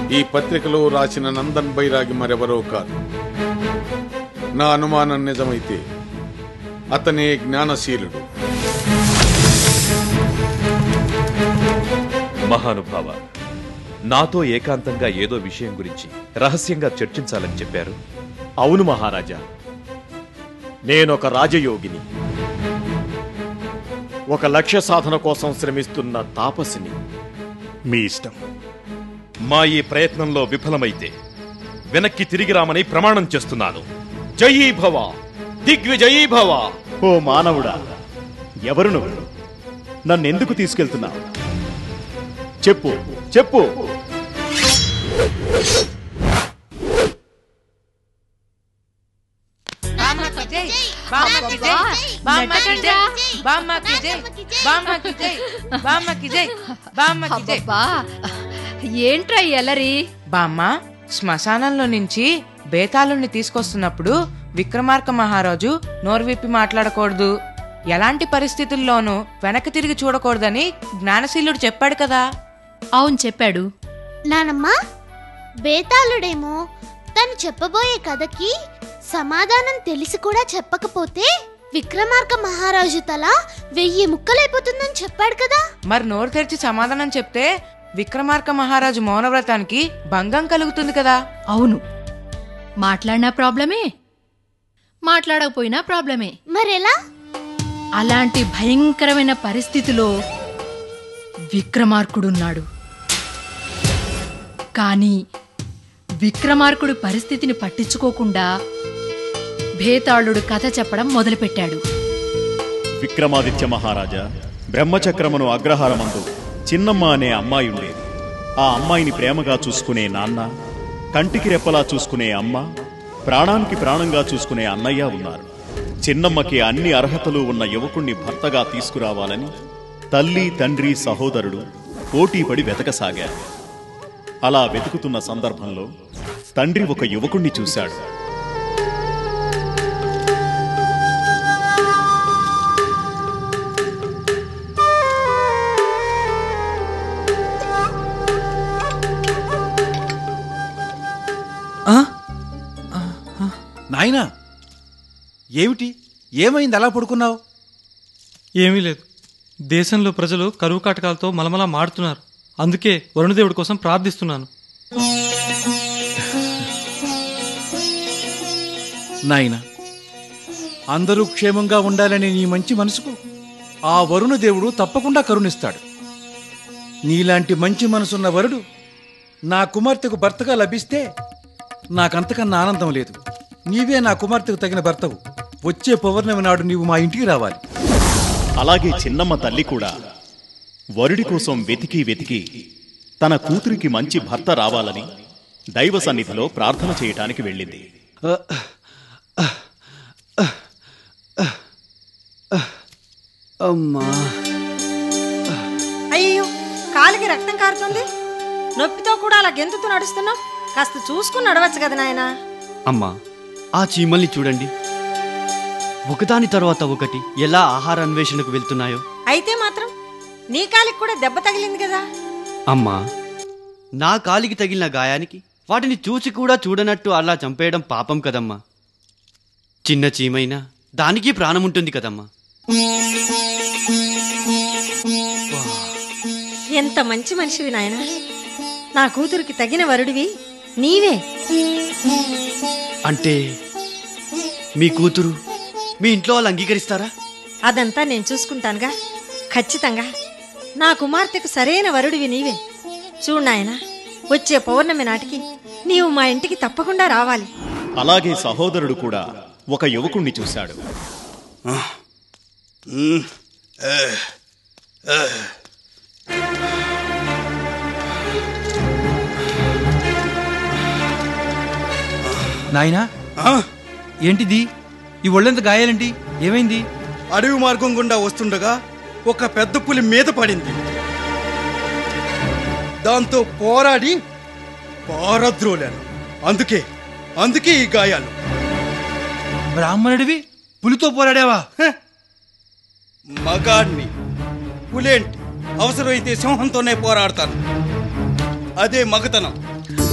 ఈ పత్రికలో రాసిన నందన్ బైరాగి మరెవరో కాదు నా అనుమానం నిజమైతే అతనే జ్ఞానశీలుడు మహానుభావ నాతో ఏకాంతంగా ఏదో విషయం గురించి రహస్యంగా చర్చించాలని చెప్పారు అవును మహారాజా నేనొక రాజయోగిని ఒక లక్ష్య సాధన కోసం శ్రమిస్తున్న తాపసిని మీ ఇష్టం మా ఈ ప్రయత్నంలో విఫలమైతే వెనక్కి తిరిగి రామని ప్రమాణం చేస్తున్నాను జయీ భవ దిగ్విజయీ భవ ఓ మానవుడా ఎవరు నువ్వు నన్నెందుకు తీసుకెళ్తున్నావు చెప్పు చెప్పు బామ్మకి జై బామ్మకి జై బామ్మకి జై బామ్మకి జై బామ్మకి జై బామ్మకి జై బామ్మకి జై అబ్బబ్బా ఏంట్రా ఈ అల్లరి బామ్మ శ్మశానంలో నుంచి బేతాళుణ్ణి తీసుకొస్తున్నప్పుడు విక్రమార్క మహారాజు నోరు విప్పి మాట్లాడకూడదు ఎలాంటి పరిస్థితుల్లోనూ వెనక్కి తిరిగి చూడకూడదని జ్ఞానశీలుడు చెప్పాడు కదా అవును చెప్పాడు నానమ్మా బేతాళుడేమో తను చెప్పబోయే కథకి సమాధానం తెలిసి కూడా చెప్పకపోతే విక్రమార్క మహారాజు తల వెయ్యి ముక్కలైపోతుందని చెప్పాడు కదా మరి నోరు తెరిచి సమాధానం చెప్తే విక్రమార్క మహారాజు మౌనవ్రతానికి భంగం కలుగుతుంది కదా అవును మాట్లాడినా ప్రాబ్లమే మాట్లాడకపోయినా ప్రాబ్లమే మరెలా అలాంటి భయంకరమైన పరిస్థితిలో విక్రమార్కుడున్నాడు కానీ విక్రమార్కుడు పరిస్థితిని పట్టించుకోకుండా భేతాళుడు కథ చెప్పడం మొదలుపెట్టాడు విక్రమాదిత్య మహారాజా బ్రహ్మచక్రమును అగ్రహారమందు చిన్నమ్మ అనే అమ్మాయి ఉండేది ఆ అమ్మాయిని ప్రేమగా చూసుకునే నాన్న కంటికి రెప్పలా చూసుకునే అమ్మ ప్రాణానికి ప్రాణంగా చూసుకునే అన్నయ్య ఉన్నారు చిన్నమ్మకి అన్ని అర్హతలు ఉన్న యువకుణ్ణి భర్తగా తీసుకురావాలని తల్లి తండ్రి సహోదరుడు పోటీపడి వెతకసాగారు అలా వెతుకుతున్న సందర్భంలో తండ్రి ఒక యువకుణ్ణి చూశాడు నాయనా ఏమిటి ఏమైంది అలా పడుకున్నావు ఏమీ లేదు దేశంలో ప్రజలు కరువు కాటకాలతో మలమలా మాడుతున్నారు అందుకే వరుణదేవుడి కోసం ప్రార్థిస్తున్నాను నాయనా అందరూ క్షేమంగా ఉండాలనే నీ మంచి మనసుకు ఆ వరుణ దేవుడు తప్పకుండా కరుణిస్తాడు నీలాంటి మంచి మనసున్న వరుడు నా కుమార్తెకు భర్తగా లభిస్తే నాకంతకన్నా ఆనందం లేదు నీవే నా కుమార్తెకు తగిన భర్తవు వచ్చే పౌర్ణమి నాడు నీవు మా ఇంటికి రావాలి అలాగే చిన్నమ్మ తల్లి కూడా వరుడి కోసం వెతికి వెతికి తన కూతురికి మంచి భర్త రావాలని దైవ సన్నిధిలో ప్రార్థన చేయటానికి వెళ్ళింది అమ్మా అయ్యో కాలికి రక్తం కారుతుంది నొప్పితో కూడా అలా గెంతుతూ నడుస్తున్నావు కాస్త చూసుకుని నడవచ్చు కదా నాయనా అమ్మా ఆ చీమల్ని చూడండి ఒకదాని తర్వాత ఒకటి ఎలా ఆహార అన్వేషణకు వెళ్తున్నాయో అయితే మాత్రం నీ కాలికి కూడా దెబ్బ తగిలింది కదా అమ్మా నా కాలికి తగిలిన గాయానికి వాటిని చూసి కూడా చూడనట్టు అలా చంపేయడం పాపం కదమ్మా చిన్న చీమైనా దానికి ప్రాణం ఉంటుంది కదమ్మా ఎంత మంచి మనిషివి నాయన నా కూతురికి తగిన వరుడివి నీవే అంటే మీ కూతురు మీ ఇంట్లో వాళ్ళు అంగీకరిస్తారా అదంతా నేను చూసుకుంటానుగా ఖచ్చితంగా నా కుమార్తెకు సరైన వరుడివి నీవే చూడు నాయనా వచ్చే పౌర్ణమి నాటికి నీవు మా ఇంటికి తప్పకుండా రావాలి అలాగే సహోదరుడు కూడా ఒక యువకుణ్ణి చూశాడు నాయనా ఏంటిది ఈ ఒళ్ళెంత గాయాలేంటి ఏమైంది అడవి మార్గం గుండా వస్తుండగా ఒక పెద్ద పులి మీద పడింది దాంతో పోరాడి పారద్రోలాను అందుకే అందుకే ఈ గాయాలు బ్రాహ్మణుడివి పులితో పోరాడావా మగాడిని పులేంటి అవసరమైతే సింహంతోనే పోరాడతాను అదే మగతనం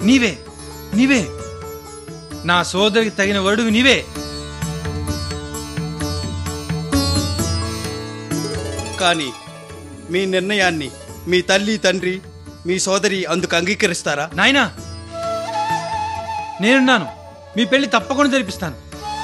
నీవే నీవే నా సోదరికి తగిన వరుడు నీవే కానీ మీ నిర్ణయాన్ని మీ తల్లి తండ్రి మీ సోదరి అందుకు అంగీకరిస్తారా నాయనా నేనున్నాను మీ పెళ్లి తప్పకుండా జరిపిస్తాను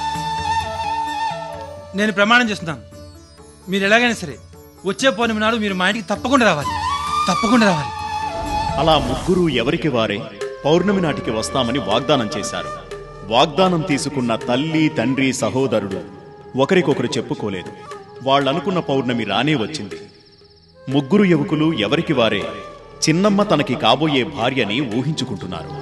నేను ప్రమాణం చేస్తున్నాను మీరు ఎలాగైనా సరే వచ్చే పౌర్ణమి నాడు మీరు మా ఇంటికి తప్పకుండా రావాలి తప్పకుండా రావాలి అలా ముగ్గురు ఎవరికి వారే పౌర్ణమి నాటికి వస్తామని వాగ్దానం చేశారు వాగ్దానం తీసుకున్న తల్లి తండ్రి సహోదరుడు ఒకరికొకరు చెప్పుకోలేదు వాళ్ళనుకున్న పౌర్ణమి రానే వచ్చింది ముగ్గురు యువకులు ఎవరికి వారే చిన్నమ్మ తనకి కాబోయే భార్యని ఊహించుకుంటున్నారు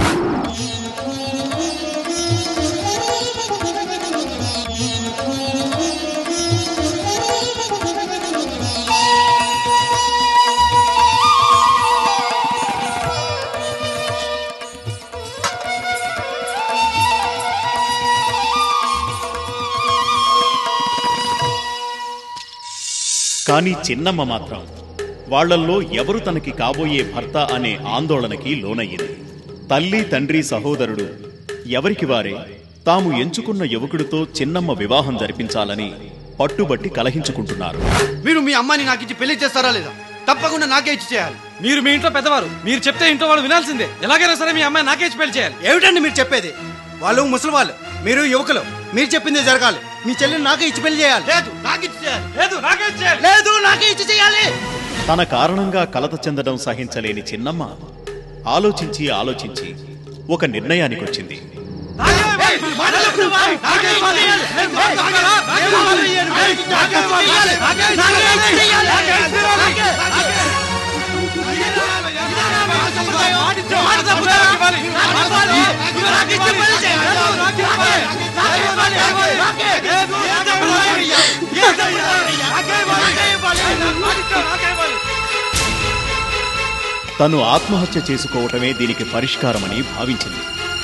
కానీ చిన్నమ్మ మాత్రం వాళ్ళల్లో ఎవరు తనకి కాబోయే భర్త అనే ఆందోళనకి లోనయ్యింది తల్లి తండ్రి సహోదరుడు ఎవరికి వారే తాము ఎంచుకున్న యువకుడితో చిన్నమ్మ వివాహం జరిపించాలని పట్టుబట్టి కలహించుకుంటున్నారు మీరు మీ అమ్మాయిని నాకు ఇచ్చి పెళ్లి చేస్తారా లేదా తప్పకుండా నాకే ఇచ్చి చేయాలి మీరు మీ ఇంట్లో పెద్దవారు మీరు చెప్తే ఇంట్లో వాళ్ళు వినాల్సిందే ఎలాగైనా సరే మీ అమ్మాయి నాకే ఇచ్చి పెళ్లి చేయాలి ఏమిటండి మీరు చెప్పేది వాళ్ళు ముసలి వాళ్ళు మీరు యువకులు మీరు చెప్పింది జరగాలి మీ చెల్లిని నాకే ఇచ్చి పెళ్లి చేయాలి లేదు నాకు ఇచ్చి చేయాలి లేదు నాకే ఇచ్చి చేయాలి లేదు నాకే ఇచ్చి చేయాలి తన కారణంగా కలత చెందడం సహించలేని చిన్నమ్మ ఆలోచించి ఆలోచించి ఒక నిర్ణయానికొచ్చింది తను ఆత్మహత్య చేసుకోవటమే దీనికి పరిష్కారమని భావించింది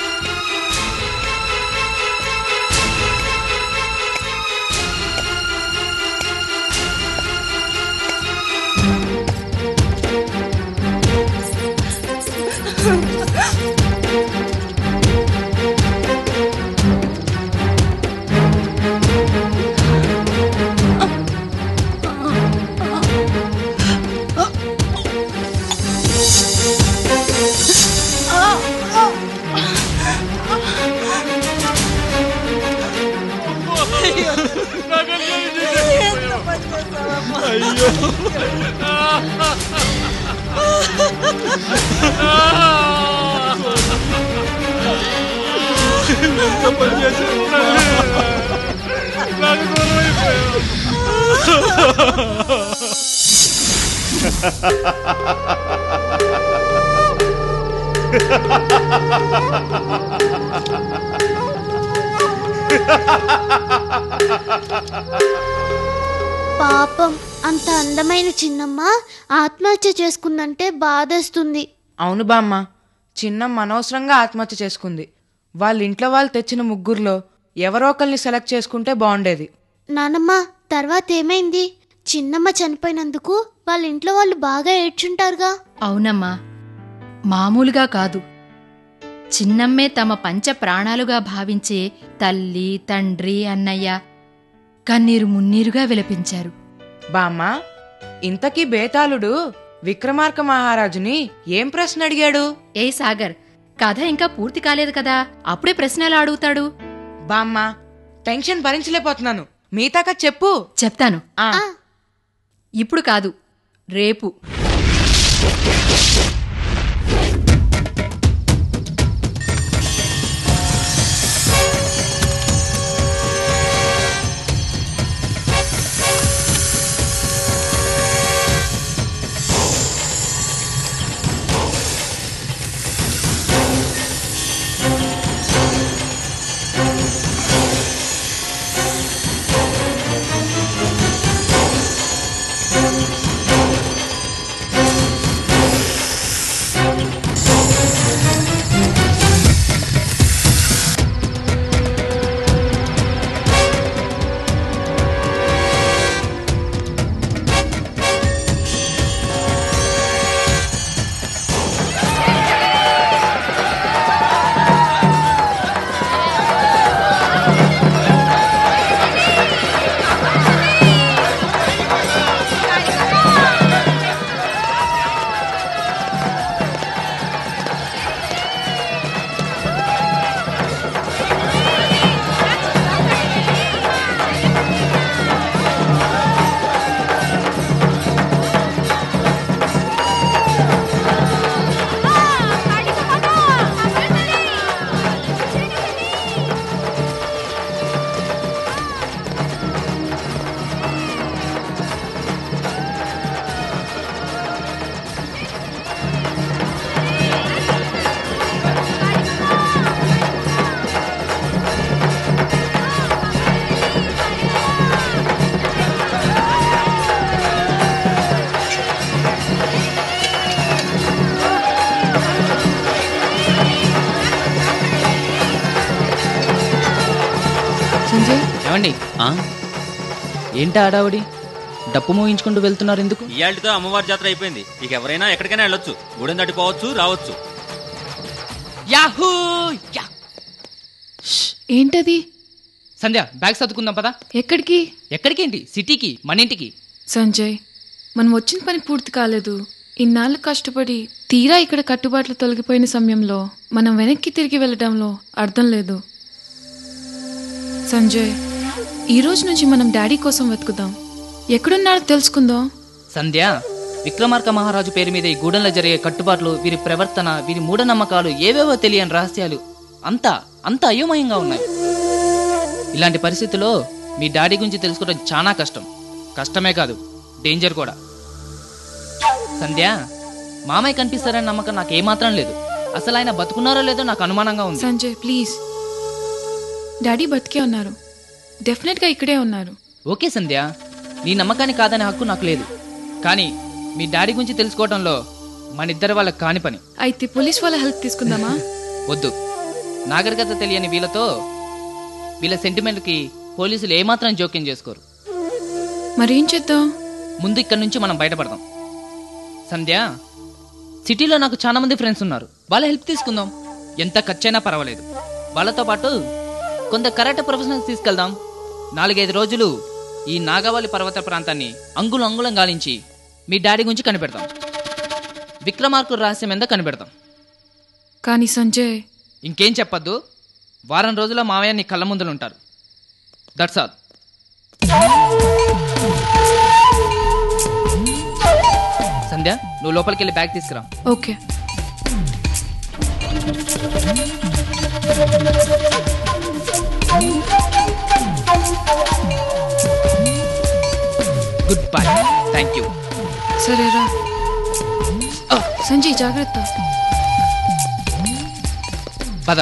పాపం అంత అందమైన చిన్నమ్మ ఆత్మహత్య చేసుకుందంటే బాధేస్తుంది అవును బామ్మ చిన్నమ్మ అనవసరంగా ఆత్మహత్య చేసుకుంది వాళ్ళ ఇంట్లో వాళ్ళు తెచ్చిన ముగ్గురులో ఎవరో ఒకరిని సెలెక్ట్ చేసుకుంటే బాగుండేది నానమ్మ తర్వాత ఏమైంది చిన్నమ్మ చనిపోయినందుకు వాళ్ళ ఇంట్లో వాళ్ళు బాగా ఏడ్చుంటారుగా అవునమ్మా మామూలుగా కాదు చిన్నమ్మే తమ పంచ ప్రాణాలుగా భావించే తల్లి తండ్రి అన్నయ్య కన్నీరు మున్నీరుగా విలపించారు బామ్మ ఇంతకీ బేతాళుడు విక్రమార్క మహారాజుని ఏం ప్రశ్న అడిగాడు ఏ సాగర్ కథ ఇంకా పూర్తి కాలేదు కదా అప్పుడే ప్రశ్న ఎలా అడుగుతాడు బామ్మ టెన్షన్ భరించలేకపోతున్నాను మిగతా కథ చెప్పు చెప్తాను ఆ, ఇప్పుడు కాదు రేపు సంజయ్ ఏమండి ఏంటా ఆడావడి డప్పు మోగించుకుంటూ వెళ్తున్నారు ఎందుకు ఇయాళ్ళతో అమ్మవారి జాతర అయిపోయింది ఇక ఎవరైనా ఎక్కడికైనా వెళ్ళొచ్చు గుడిని దాటిపోవచ్చు రావచ్చు యాహూ యా ఏంటది సంధ్య బ్యాగ్ సర్దుకుందాం పదా ఎక్కడికి ఎక్కడికేంటి సిటీకి మన ఇంటికి సంజయ్ మనం వచ్చిన పని పూర్తి కాలేదు ఇన్నాళ్ళు కష్టపడి తీరా ఇక్కడ కట్టుబాట్లు తొలగిపోయిన సమయంలో మనం వెనక్కి తిరిగి వెళ్ళడంలో అర్థం లేదు సంజయ్ ఈ రోజు నుంచి మనం డాడీ కోసం వెతుకుదాం ఎక్కడున్నాడో తెలుసుకుందాం సంధ్య విక్రమార్క మహారాజు పేరు మీద ఈ గూడెంలో జరిగే కట్టుబాట్లు వీరి ప్రవర్తన వీరి మూఢనమ్మకాలు ఏవేవో తెలియని రహస్యాలు అంతా అంతా అయోమయంగా ఉన్నాయి ఇలాంటి పరిస్థితుల్లో మీ డాడీ గురించి తెలుసుకోవడం చాలా కష్టం కష్టమే కాదు డేంజర్ కూడా సంధ్య మామయ్య కనిపిస్తారని నమ్మకం నాకు ఏమాత్రం లేదు అసలు ఆయన బతుకున్నారో లేదో నాకు అనుమానంగా ఉంది సంజయ్ ప్లీజ్ డాడీ బతికే ఉన్నారు డెఫినెట్గా ఇక్కడే ఉన్నారు ఓకే సంధ్య నీ నమ్మకాన్ని కాదనే హక్కు నాకు లేదు కానీ మీ డాడీ గురించి తెలుసుకోవడంలో మన ఇద్దరి వాళ్ళకి కాని పని అయితే పోలీస్ వాళ్ళ హెల్ప్ తీసుకుందామా వద్దు నాగరికత తెలియని వీళ్ళతో వీళ్ళ సెంటిమెంట్కి పోలీసులు ఏమాత్రం జోక్యం చేసుకోరు మరేం చేద్దాం ముందు ఇక్కడి నుంచి మనం బయటపడదాం సంధ్య సిటీలో నాకు చాలా మంది ఫ్రెండ్స్ ఉన్నారు వాళ్ళ హెల్ప్ తీసుకుందాం ఎంత ఖర్చైనా పర్వాలేదు వాళ్ళతో పాటు కొంత కరాటే ప్రొఫెషనల్స్ తీసుకెళ్దాం నాలుగైదు రోజులు ఈ నాగవల్లి పర్వత ప్రాంతాన్ని అంగుళం అంగుళం గాలించి మీ డాడీ గురించి కనిపెడతాం విక్రమార్కుడు రహస్యం ఎంత కనిపెడతాం కానీ సంజయ్ ఇంకేం చెప్పొద్దు వారం రోజుల మావయ్య నీ కళ్ళ ముందులు ఉంటారు దట్స్ ఆల్ సంధ్య నువ్వు లోపలికి వెళ్ళి బ్యాగ్ తీసుకురా okay good bye thank you సరేరా సంజయ్ జాగ్రత్త పద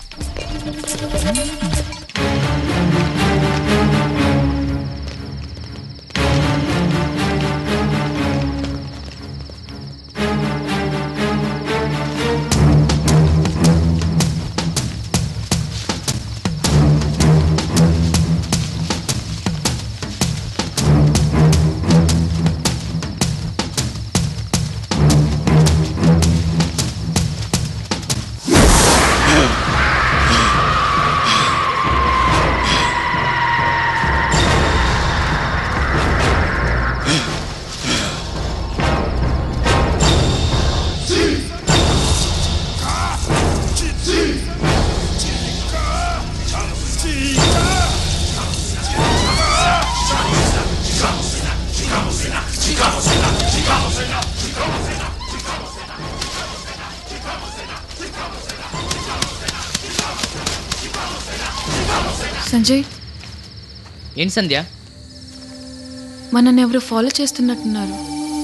సంజయ్ ఏంటి సంధ్య మనల్ని ఎవరు ఫాలో చేస్తున్నట్టున్నారు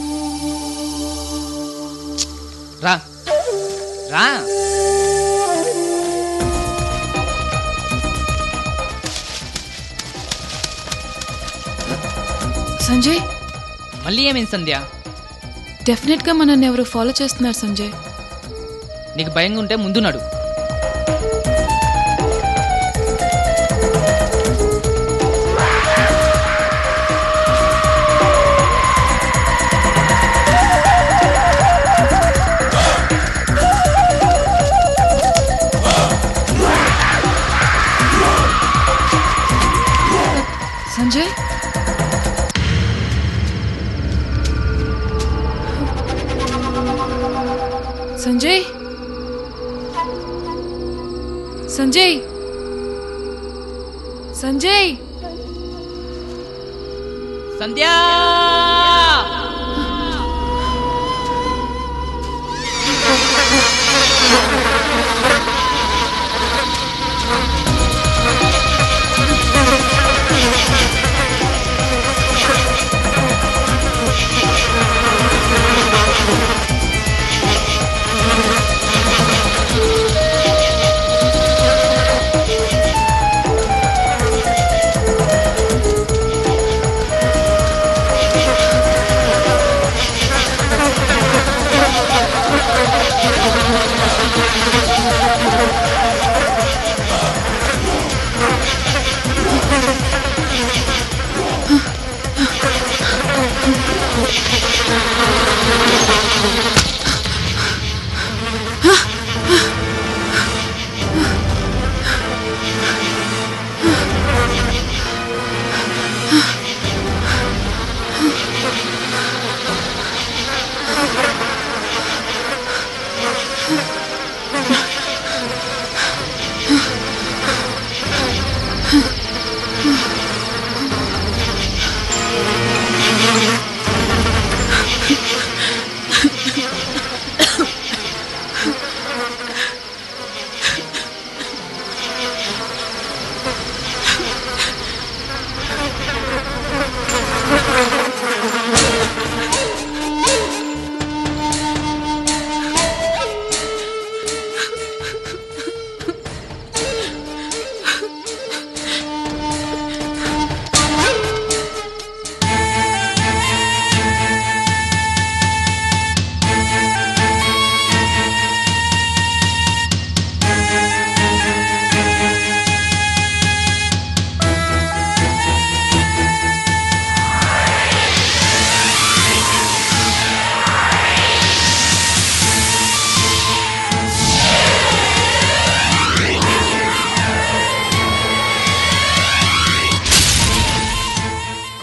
రా రా సంజయ్ మళ్ళీ ఏమైంది సంధ్య డెఫినెట్గా మనల్ని ఎవరు ఫాలో చేస్తున్నారు సంజయ్ నీకు భయంగా ఉంటే ముందు నడు సంజయ్ సంజయ్ సంజయ్ సంజయ్ సంధ్య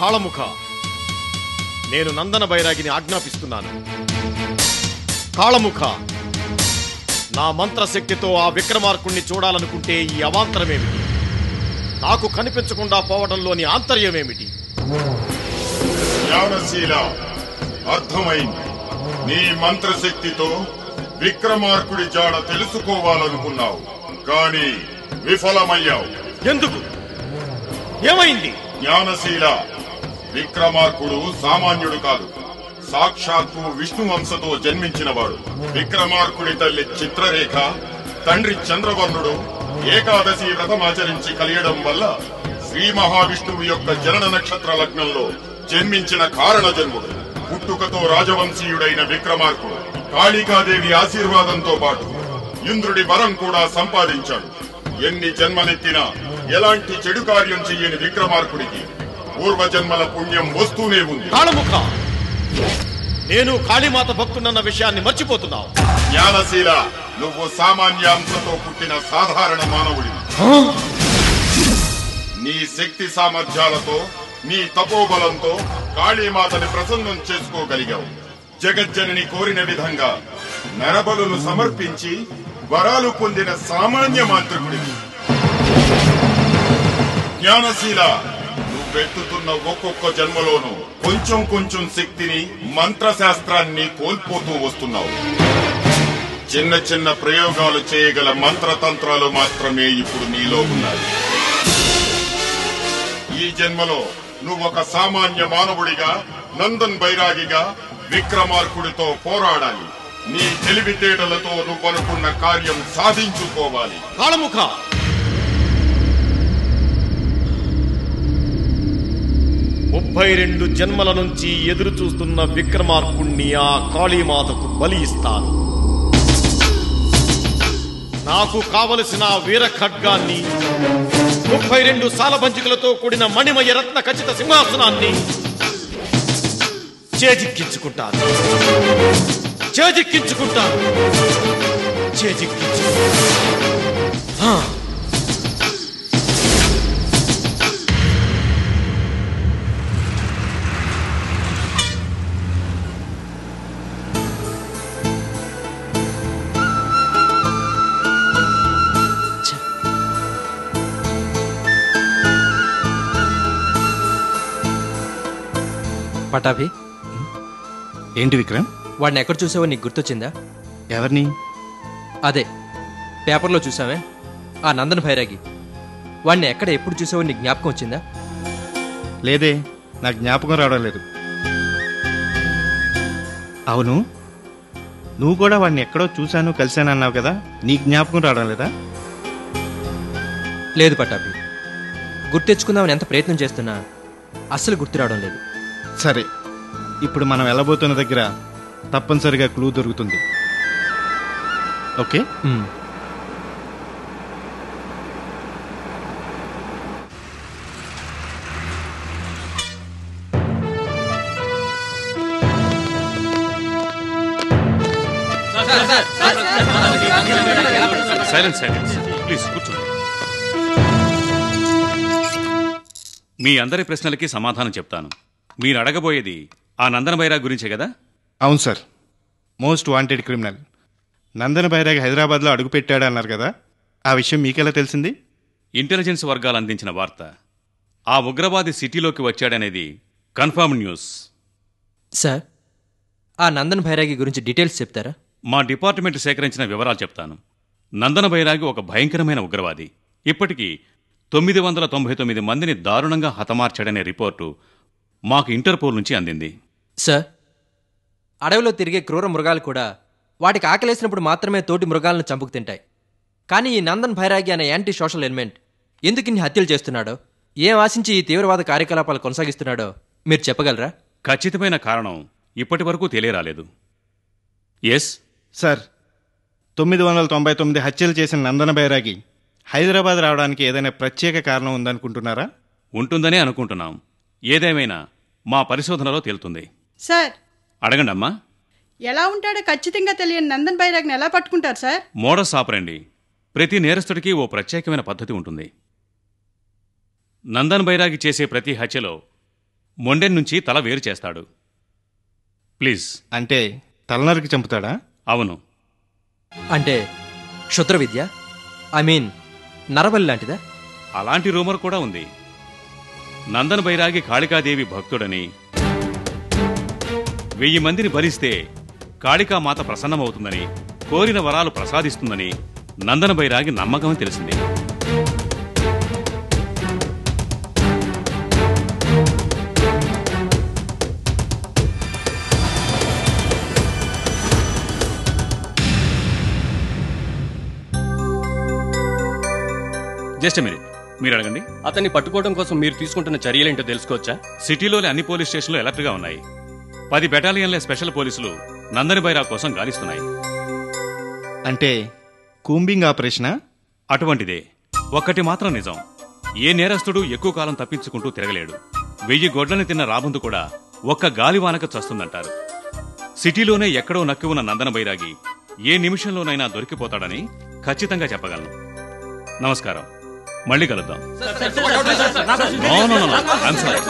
కాళముఖ నేను నందన బైరాగిని ఆజ్ఞాపిస్తున్నాను కాళముఖ నా మంత్రశక్తితో ఆ విక్రమార్కుణ్ణి చూడాలనుకుంటే ఈ అవాంతరమేమిటి నాకు కనిపించకుండా పోవడంలోని ఆంతర్యమేమిటి జ్ఞానశీల అర్థమైంది నీ మంత్రశక్తితో విక్రమార్కుడి జాడ తెలుసుకోవాలనుకున్నావు కానీ విఫలమయ్యావు ఎందుకు ఏమైంది జ్ఞానశీల విక్రమార్కుడు సామాన్యుడు కాదు సాక్షాత్తు విష్ణు వంశతో జన్మించినవాడు విక్రమార్కుడి తల్లి చిత్రరేఖ తండ్రి చంద్రవర్ణుడు ఏకాదశి వ్రతమాచరించి కలియడం వల్ల శ్రీ మహావిష్ణువు యొక్క జనన నక్షత్ర లగ్నంలో జన్మించిన కారణ జన్ముడు పుట్టుకతో రాజవంశీయుడైన విక్రమార్కుడు కాళికాదేవి ఆశీర్వాదంతో పాటు ఇంద్రుడి వరం కూడా సంపాదించాడు ఎన్ని జన్మలెత్తినా ఎలాంటి చెడు కార్యం చెయ్యని విక్రమార్కుడికి పూర్వజన్మల పుణ్యం వస్తూనే ఉంది కాళముఖ నేను కాళీమాత భక్తుడన్న విషయాన్ని మర్చిపోతున్నావు జ్ఞానశీల నువ్వు సామాన్యాంశతో పుట్టిన సాధారణ మానవుడివి నీ శక్తి సామర్థ్యాలతో నీ తపోబలంతో కాళీమాతని ప్రసన్నం చేసుకోగలిగావు జగజ్జనని కోరిన విధంగా నరబలులు సమర్పించి వరాలు పొందిన సామాన్య మాంత్రికుడివి జ్ఞానశీల నువ్వెత్తుతున్న ఒక్కొక్క జన్మలోనూ కొంచెం కొంచెం శక్తిని మంత్రశాస్త్రాన్ని కోల్పోతూ వస్తున్నావు చిన్న చిన్న ప్రయోగాలు చేయగల మంత్రతంత్రాలు మాత్రమే ఇప్పుడు నీలో ఉన్నాయి ఈ జన్మలో నువ్వొక సామాన్య మానవుడిగా నందన్ బైరాగిగా విక్రమార్కుడితో పోరాడాలి నీ తెలివితేటలతో నువ్వనుకున్న కార్యం సాధించుకోవాలి కాళముఖ ముప్పై రెండు జన్మల నుంచి ఎదురు చూస్తున్న విక్రమార్కుణ్ణి ఆ కాళీమాతకు బలి ఇస్తాను నాకు కావలసిన ఆ వీర ఖడ్గాన్ని ముప్పై రెండు సాలభంజికలతో కూడిన మణిమయ రత్న ఖచ్చిత సింహాసనాన్ని చేజిక్కించుకుంటాను చేజిక్కించుకుంటాను చేజిక్కించుకుంటాను ఆ. పటాభి ఏంటి విక్రమ్ వాడిని ఎక్కడ చూసావో నీకు గుర్తొచ్చిందా ఎవరిని అదే పేపర్లో చూసావే ఆ నందన్ భైరాగి వాడిని ఎక్కడ ఎప్పుడు చూసావో నీకు జ్ఞాపకం వచ్చిందా లేదే నాకు జ్ఞాపకం రావడం లేదు అవును నువ్వు కూడా వాడిని ఎక్కడో చూశాను కలిశాను అన్నావు కదా నీ జ్ఞాపకం రావడం లేదా లేదు పటాభి గుర్తెచ్చుకుందామని ఎంత ప్రయత్నం చేస్తున్నా అస్సలు గుర్తు రావడం లేదు సరే ఇప్పుడు మనం వెళ్ళబోతున్న దగ్గర తప్పనిసరిగా క్లూ దొరుకుతుంది ఓకే సైలెన్స్ సైలెన్స్ ప్లీజ్ కూర్చోండి మీ అందరి ప్రశ్నలకి సమాధానం చెప్తాను మీరు అడగబోయేది ఆ నందన బైరా గురించే కదా అవును sir most wanted criminal Nandana Bairag హైదరాబాద్లో అడుగుపెట్టాడు అన్నారు కదా ఆ విషయం మీకెలా తెలిసింది ఇంటెలిజెన్స్ వర్గాలు అందించిన వార్త ఆ ఉగ్రవాది సిటీలోకి వచ్చాడనేది కన్ఫర్మ్ న్యూస్ సార్ ఆ నందన్ భైరాగి గురించి డీటెయిల్స్ చెప్తారా మా డిపార్ట్మెంట్ సేకరించిన వివరాలు చెప్తాను నందన బైరాగి ఒక భయంకరమైన ఉగ్రవాది ఇప్పటికీ తొమ్మిది వందల తొంభై తొమ్మిది మందిని దారుణంగా హతమార్చాడనే రిపోర్టు మాకు ఇంటర్పోల్ నుంచి అందింది సార్ అడవిలో తిరిగే క్రూర మృగాలు కూడా వాటికి ఆకలేసినప్పుడు మాత్రమే తోటి మృగాలను చంపుకు తింటాయి కానీ ఈ నందన్ భైరాగి అనే యాంటీ సోషల్ ఎలిమెంట్ ఎందుకు ఇన్ని హత్యలు చేస్తున్నాడో ఏం ఆశించి ఈ తీవ్రవాద కార్యకలాపాలు కొనసాగిస్తున్నాడో మీరు చెప్పగలరా ఖచ్చితమైన కారణం ఇప్పటి వరకు తెలియరాలేదు ఎస్ సార్ తొమ్మిది వందల తొంభై తొమ్మిది హత్యలు చేసిన నందన బైరాగి హైదరాబాద్ రావడానికి ఏదైనా ప్రత్యేక కారణం ఉందనుకుంటున్నారా ఉంటుందనే అనుకుంటున్నాం ఏదేమైనా మా పరిశోధనలో తేలుతుంది సార్ అడగండి అమ్మా ఎలా ఉంటాడో ఖచ్చితంగా తెలియని నందన్ బైరాగ్ని ఎలా పట్టుకుంటారు సార్ మోడస్ ఆపరండి ప్రతి నేరస్తుడికి ఓ ప్రత్యేకమైన పద్ధతి ఉంటుంది నందన్ బైరాగి చేసే ప్రతి హత్యలో మొండెన్ నుంచి తల వేరు చేస్తాడు ప్లీజ్ అంటే తలనరికి చంపుతాడా అవును అంటే క్షుద్ర విద్య ఐ మీన్ నరబలి లాంటిదా అలాంటి రూమర్ కూడా ఉంది నందన్ బైరాగి కాళికాదేవి భక్తుడని వెయ్యి మందిని భరిస్తే కాళికామాత ప్రసన్నమవుతుందని కోరిన వరాలు ప్రసాదిస్తుందని నందన బైరాగి నమ్మకం తెలిసింది జస్ట్ మినిట్ మీరు అడగండి అతన్ని పట్టుకోవడం కోసం మీరు తీసుకుంటున్న చర్యలేంటో తెలుసుకోవచ్చా సిటీలోని అన్ని పోలీస్ స్టేషన్లు అలర్ట్ గా ఉన్నాయి పది బెటాలియన్ల స్పెషల్ పోలీసులు నందని బైరా కోసం గాలిస్తున్నాయి అంటే కూంబింగ్ ఆపరేషనా అటువంటిదే ఒక్కటి మాత్రం నిజం ఏ నేరస్తుడు ఎక్కువ కాలం తప్పించుకుంటూ తిరగలేడు వెయ్యి గొడ్లని తిన్న రాబందు కూడా ఒక్క గాలివానక చస్తుందంటారు సిటీలోనే ఎక్కడో నక్కి ఉన్న నందన బైరాగి ఏ నిమిషంలోనైనా దొరికిపోతాడని ఖచ్చితంగా చెప్పగలను నమస్కారం మళ్ళీ కలుద్దాం No, no, no, no. I'm sorry.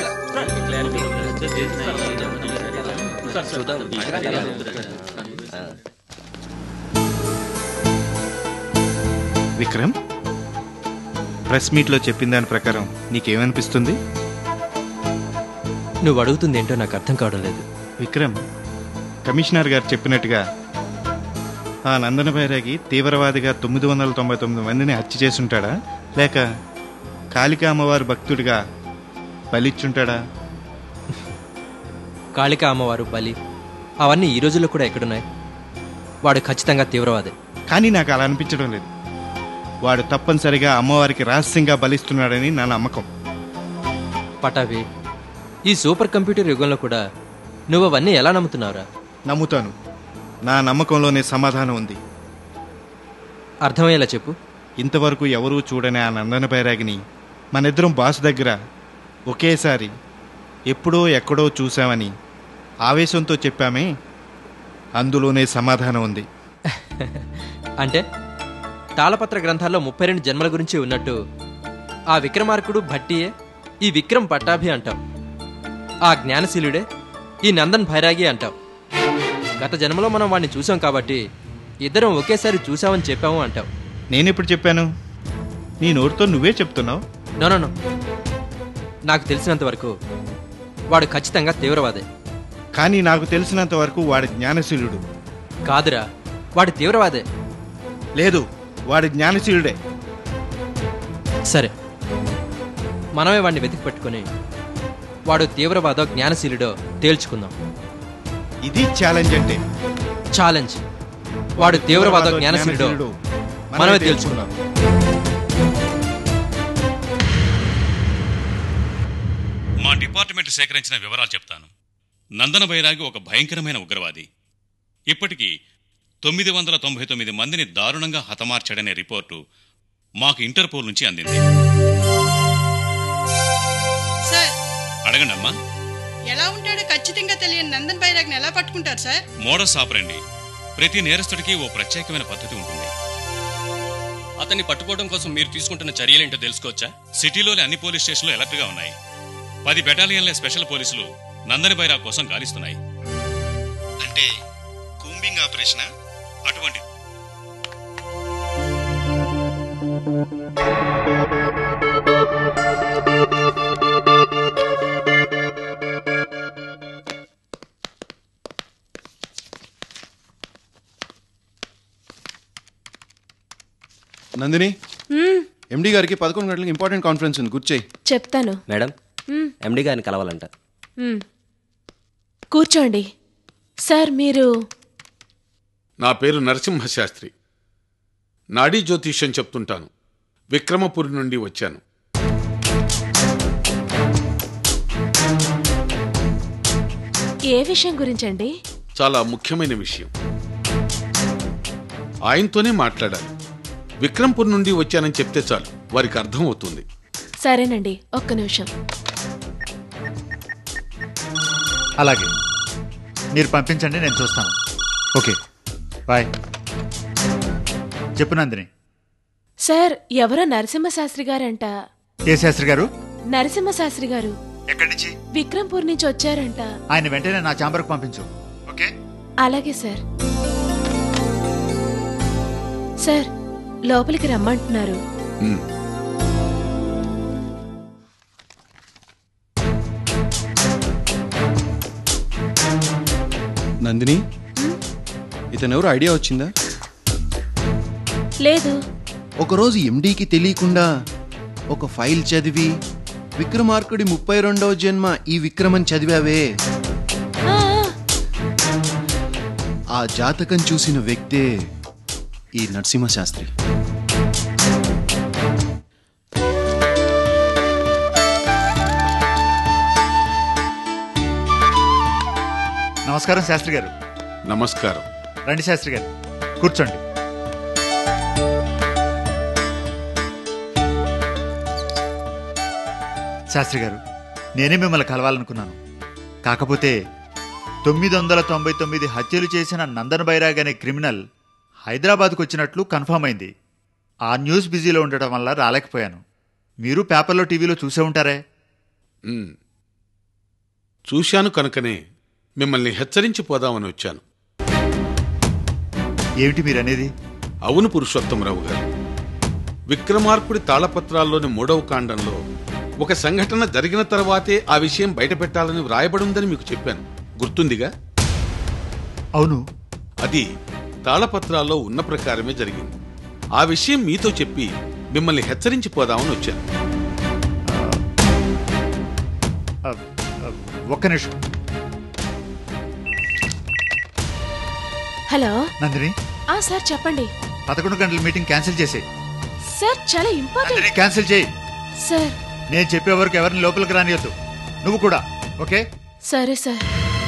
Vikram press మీట్లో చెప్పిన దాని ప్రకారం నీకేమనిపిస్తుంది నువ్వు అడుగుతుంది ఏంటో నాకు అర్థం కావడం లేదు విక్రమ్ కమిషనర్ గారు చెప్పినట్టుగా ఆ నందన బైరాగి తీవ్రవాదిగా తొమ్మిది వందల తొంభై తొమ్మిది మందిని హత్య చేసుంటాడా లేక కాళికా అమ్మవారి భక్తుడిగా బలిచ్చుంటాడా కాళిక అమ్మవారు బలి అవన్నీ ఈ రోజుల్లో కూడా ఎక్కడున్నాయి వాడు ఖచ్చితంగా తీవ్రవాదే కానీ నాకు అలా అనిపించడం లేదు వాడు తప్పనిసరిగా అమ్మవారికి రహస్యంగా బలిస్తున్నాడని నా నమ్మకం పటాభి ఈ సూపర్ కంప్యూటర్ యుగంలో కూడా నువ్వు అవన్నీ ఎలా నమ్ముతున్నావురా నమ్ముతాను నా నమ్మకంలోనే సమాధానం ఉంది అర్థమయ్యేలా చెప్పు ఇంతవరకు ఎవరూ చూడని ఆ నందన బైరాగిని మనిద్దరం బాస్ దగ్గర ఒకేసారి ఎప్పుడో ఎక్కడో చూశామని ఆవేశంతో చెప్పామే అందులోనే సమాధానం ఉంది అంటే తాళపత్ర గ్రంథాల్లో ముప్పై రెండు జన్మల గురించి ఉన్నట్టు ఆ విక్రమార్కుడు భట్టియే ఈ విక్రమ్ పట్టాభి అంటాం ఆ జ్ఞానశీలుడే ఈ నందన్ భైరాగి అంటాం గత జన్మలో మనం వాడిని చూసాం కాబట్టి ఇద్దరం ఒకేసారి చూసామని చెప్పాము అంటాం నేనెప్పుడు చెప్పాను నీ నోటితో నువ్వే చెప్తున్నావు నో నో, నో నాకు తెలిసినంత వరకు వాడు ఖచ్చితంగా తీవ్రవాదే కానీ నాకు తెలిసినంత వరకు వాడి జ్ఞానశీలుడు కాదురా వాడు తీవ్రవాదే లేదు వాడి జ్ఞానశీలుడే సరే మనమే వాడిని వెతికి పట్టుకొని వాడు తీవ్రవాదో జ్ఞానశీలుడో తేల్చుకుందాం ఇది ఛాలెంజ్ అంటే ఛాలెంజ్ వాడు తీవ్రవాదో జ్ఞానశీలుడో మనమే తేల్చుకుందాం మా డిపార్ట్మెంట్ సేకరించిన వివరాలు చెప్తాను నందన బైరాగి ఒక భయంకరమైన ఉగ్రవాది ఇప్పటికీ తొమ్మిది వందల తొంభై తొమ్మిది మందిని దారుణంగా హతమార్చాడనే రిపోర్టు మాకు ఇంటర్పోల్ నుంచి అందింది సార్ అడగండి అమ్మా ఎలా ఉంటాడో ఖచ్చితంగా తెలియని నందన్ బైరాగ్ని ఎలా పట్టుకుంటారు సార్ మోడస్ ఆపరండి ప్రతి నేరస్తుడికి ఓ ప్రత్యేకమైన పద్ధతి ఉంటుంది అతన్ని పట్టుకోవడం కోసం మీరు తీసుకుంటున్న చర్యలేంటో తెలుసుకోవచ్చా సిటీలోని అన్ని పోలీస్ స్టేషన్లు అలర్ట్ గా ఉన్నాయి పది బెటాలియన్ల స్పెషల్ పోలీసులు నందని బైరా కోసం గాలిస్తున్నాయి అంటే కూంబింగ్ ఆపరేషనా అటువంటి నందిని మ్మ్, ఎండి గారికి పదకొండు గంటలకు ఇంపార్టెంట్ కాన్ఫరెన్స్ ఉంది గుర్చేయి చెప్తాను మేడం మ్మ్, ఎండి గారిని కలవాలంట మ్మ్. కూర్చోండి సార్ మీరు నా పేరు నరసింహశాస్త్రి నాడీ జ్యోతిష్యం చెప్తుంటాను విక్రమపురి నుండి వచ్చాను ఏ విషయం గురించండి చాలా ముఖ్యమైన విషయం ఆయనతోనే మాట్లాడాలి విక్రంపూర్ నుండి వచ్చానని చెప్తే చాలు వారికి అర్థం అవుతుంది సరేనండి ఒక్క నిమిషం అలాగే మీరు పంపించండి నేను చూస్తాను ఓకే బాయ్ చెప్పు నందిని సార్ ఎవరో నరసింహశాస్త్రి గారంట ఏ శాస్త్రి గారు నరసింహశాస్త్రి గారు ఎక్కడి నుంచి విక్రమ్పూర్ నుంచి వచ్చారంట ఆయన వెంటనే నా ఛాంబర్కి పంపించు ఓకే అలాగే సార్ సార్ లోపలికి రమ్మంటున్నారు నందిని ఇతను ఎవరు ఐడియా వచ్చిందా లేదు ఒకరోజు ఎండీకి తెలియకుండా ఒక ఫైల్ చదివి విక్రమార్కుడి ముప్పై రెండవ జన్మ ఈ విక్రమన్ చదివావే ఆ, ఆ, ఆ జాతకం చూసిన వ్యక్తే ఈ నరసింహ శాస్త్రి నమస్కారం శాస్త్రి గారు నమస్కారం రండి శాస్త్రి గారు కూర్చోండి శాస్త్రి గారు నేనే మిమ్మల్ని కలవాలనుకున్నాను కాకపోతే తొమ్మిది వందల తొంభై తొమ్మిది హత్యలు చేసిన నందన్ బైరాగ్ అనే క్రిమినల్ హైదరాబాద్కు వచ్చినట్లు కన్ఫర్మ్ అయింది ఆ న్యూస్ బిజీలో ఉండటం వల్ల రాలేకపోయాను మీరు పేపర్లో టీవీలో చూసే ఉంటారే ఉమ్. చూశాను కనుకనే మిమ్మల్ని హెచ్చరించి పోదామని వచ్చాను ఏమిటి మీరనేది అవును పురుషోత్తమరావు గారు విక్రమార్కుడి తాళపత్రాల్లోని మూడవ కాండంలో ఒక సంఘటన జరిగిన తర్వాతే ఆ విషయం బయటపెట్టాలని వ్రాయబడి ఉందని మీకు చెప్పాను గుర్తుందిగా అవును అది తాళపత్రాల్లో ఉన్న ప్రకారమే జరిగింది ఆ విషయం మీతో చెప్పి మిమ్మల్ని హెచ్చరించి పోదామని వచ్చాను ఆ, ఆ, ఒక్క నిమిషం హలో నందిని ఆ సార్ చెప్పండి పదకొండు గంటల మీటింగ్ క్యాన్సిల్ చేసేయి సార్ చాలా ఇంపార్టెంట్ క్యాన్సిల్ చేయి సార్ నేను చెప్పే వరకు ఎవరిని లోపలికి రానియొద్దు నువ్వు కూడా ఓకే సరే సార్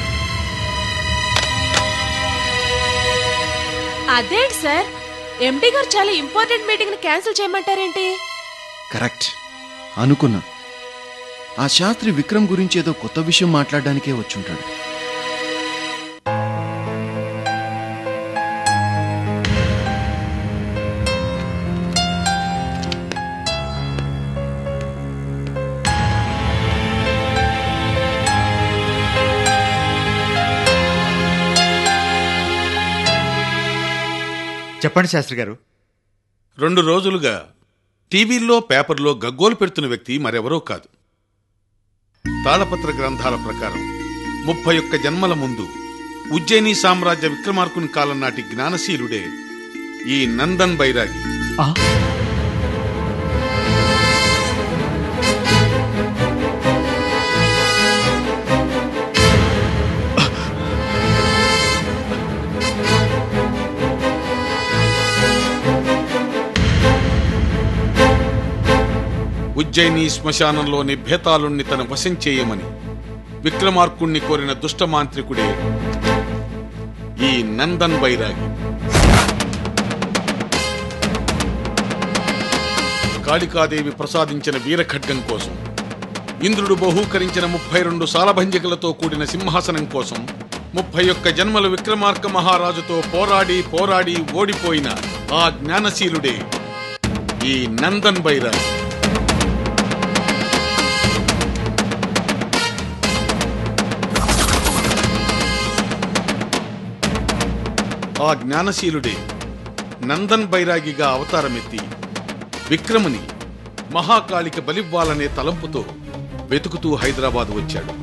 అదేంటి సార్ ఎండి గారు చాలా ఇంపార్టెంట్ మీటింగ్ ని క్యాన్సిల్ చేయమంటారేంటి కరెక్ట్ అనుకున్నా ఆ శాస్త్రి విక్రమ్ గురించి ఏదో కొత్త విషయం మాట్లాడడానికే వచ్చుంటాడు చెప్పండి శాస్త్రి గారు రెండు రోజులుగా టీవీల్లో పేపర్లో గగ్గోలు పెడుతున్న వ్యక్తి మరెవరో కాదు తాళపత్ర గ్రంథాల ప్రకారం ముప్పై ఒక్క జన్మల ముందు ఉజ్జయిని సామ్రాజ్య విక్రమార్కుని కాలం నాటి జ్ఞానశీలుడే ఈ నందన్ బైరాగి ఉజ్జయిని శ్మశానంలోని భేతాళుణ్ణి తన వశం చేయమని విక్రమార్కుణ్ణి కోరిన దుష్టమాంత్రికుడే ఈ నందన్ బైరాగి కాళికాదేవి ప్రసాదించిన వీరఖడ్గం కోసం ఇంద్రుడు బహూకరించిన ముప్పై రెండు సాలభంజికలతో కూడిన సింహాసనం కోసం ముప్పై ఒక్క జన్మల విక్రమార్క మహారాజుతో పోరాడి పోరాడి ఓడిపోయిన ఆ జ్ఞానశీలుడే ఈ నందన్ బైరాగి ఆ జ్ఞానశీలుడే నందన్ బైరాగిగా అవతారమెత్తి విక్రముని మహాకాళికి బలివ్వాలనే తలంపుతో వెతుకుతూ హైదరాబాద్ వచ్చాడు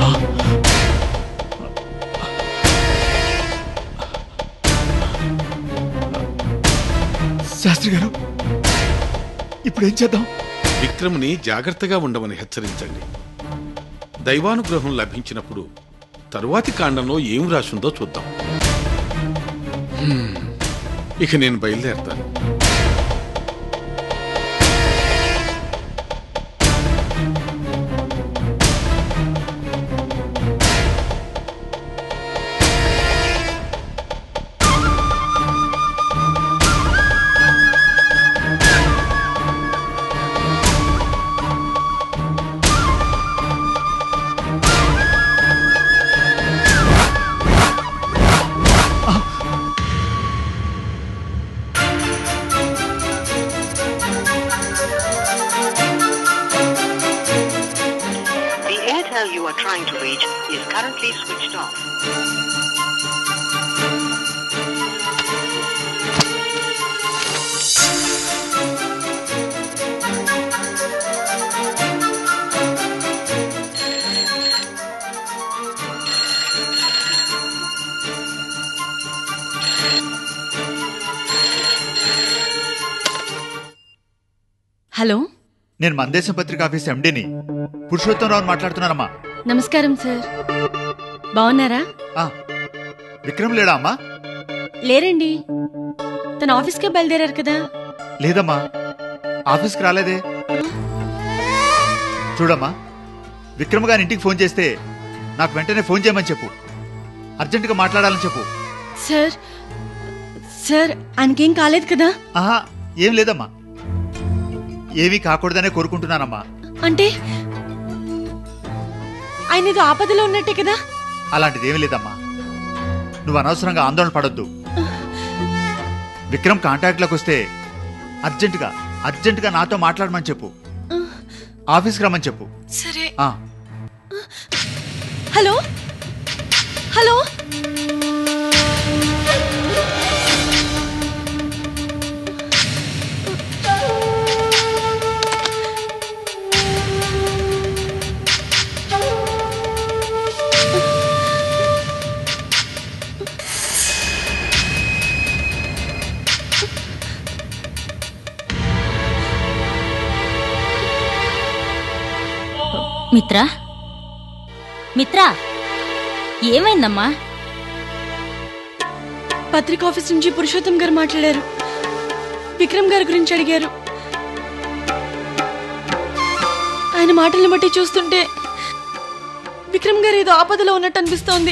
శాస్త్రి గారు ఇప్పుడు ఏం చేద్దాం విక్రముని జాగ్రత్తగా ఉండమని హెచ్చరించండి దైవానుగ్రహం లభించినప్పుడు తరువాతి కాండంలో ఏం రాసుందో చూద్దాం హ్మ్. ఇక నేను బయలుదేరతాను number you are trying to reach is currently switched off. Hello నేను మందేశం పత్రిక ఆఫీస్ ఎండిని పురుషోత్తంరావు మాట్లాడుతున్నానమ్మా నమస్కారం సార్ బాగున్నారా విక్రమ్ లేడా అమ్మా లేరండి తన ఆఫీస్కే బయలుదేరారు కదా లేదమ్మా ఆఫీస్కి రాలేదే చూడమ్మా విక్రమ్ గారి ఇంటికి ఫోన్ చేస్తే నాకు వెంటనే ఫోన్ చేయమని చెప్పు అర్జెంటుగా మాట్లాడాలని చెప్పు సార్ సార్ ఆయనకేం కాలేదు కదా ఆహా ఏం లేదమ్మా ఏమీ కాకూడదనే కోరుకుంటున్నానమ్మా అంటే ఆయన ఏదో ఆపదలో ఉన్నట్టే కదా అలాంటిది ఏమీ లేదమ్మా నువ్వు అనవసరంగా ఆందోళన పడొద్దు విక్రమ్ కాంటాక్ట్లోకి వస్తే అర్జెంటుగా అర్జెంటుగా నాతో మాట్లాడమని చెప్పు ఆఫీస్కి రమ్మని చెప్పు సరే ఆ, హలో హలో మిత్రా మిత్రా ఏమైందమ్మా పత్రిక ఆఫీస్ నుంచి పురుషోత్తం గారు మాట్లాడారు విక్రమ్ గారి గురించి అడిగారు ఆయన మాటల్ని బట్టి చూస్తుంటే విక్రమ్ గారు ఏదో ఆపదలో ఉన్నట్టు అనిపిస్తోంది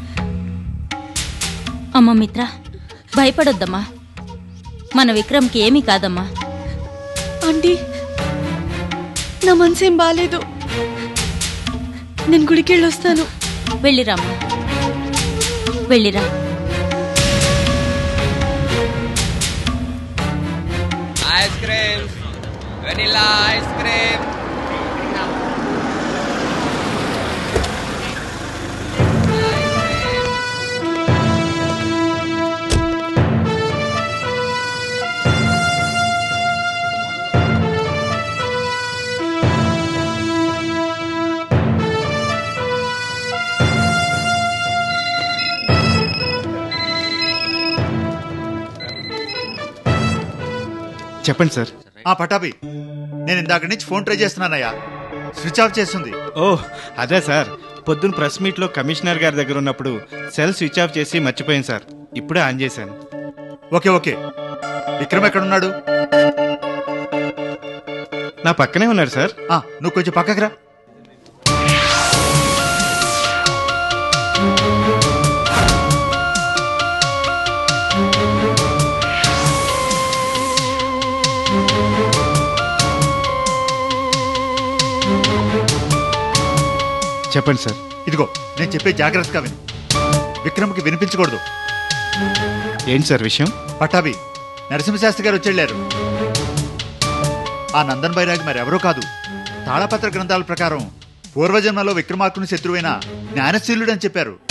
అమ్మ మిత్ర భయపడొద్దమ్మా మన విక్రమ్కి ఏమీ కాదమ్మా ఆంటీ నా మనసేం బాగాలేదు నేను గుడికి వెళ్ళి వస్తాను వెళ్ళిరామ్మా వెళ్ళిరా ice cream vanilla ice cream చెప్పండి సార్ ఆ పటాపి నేను ఇందాక నుంచి ఫోన్ ట్రై చేస్తున్నానయ్యా స్విచ్ ఆఫ్ చేస్తుంది ఓ అదే సార్ పొద్దున్న ప్రెస్ మీట్లో కమిషనర్ గారి దగ్గర ఉన్నప్పుడు సెల్ స్విచ్ ఆఫ్ చేసి మర్చిపోయాను సార్ ఇప్పుడే ఆన్ చేశాను ఓకే ఓకే విక్రమ్ ఎక్కడున్నాడు నా పక్కనే ఉన్నాడు సార్ ఆ, నువ్వు కొంచెం పక్కకి రా చెప్పండి సార్ ఇదిగో నేను చెప్పే జాగ్రత్తగా విను విక్రమ్కి వినిపించకూడదు ఏంటి సార్ విషయం పట్టాభి నరసింహశాస్త్రి గారు వచ్చెళ్ళారు ఆ నందన్ బైరాగి మరెవరో కాదు తాళపత్ర గ్రంథాల ప్రకారం పూర్వజన్మలో విక్రమార్కుని శత్రువైన జ్ఞానశీలుడని చెప్పారు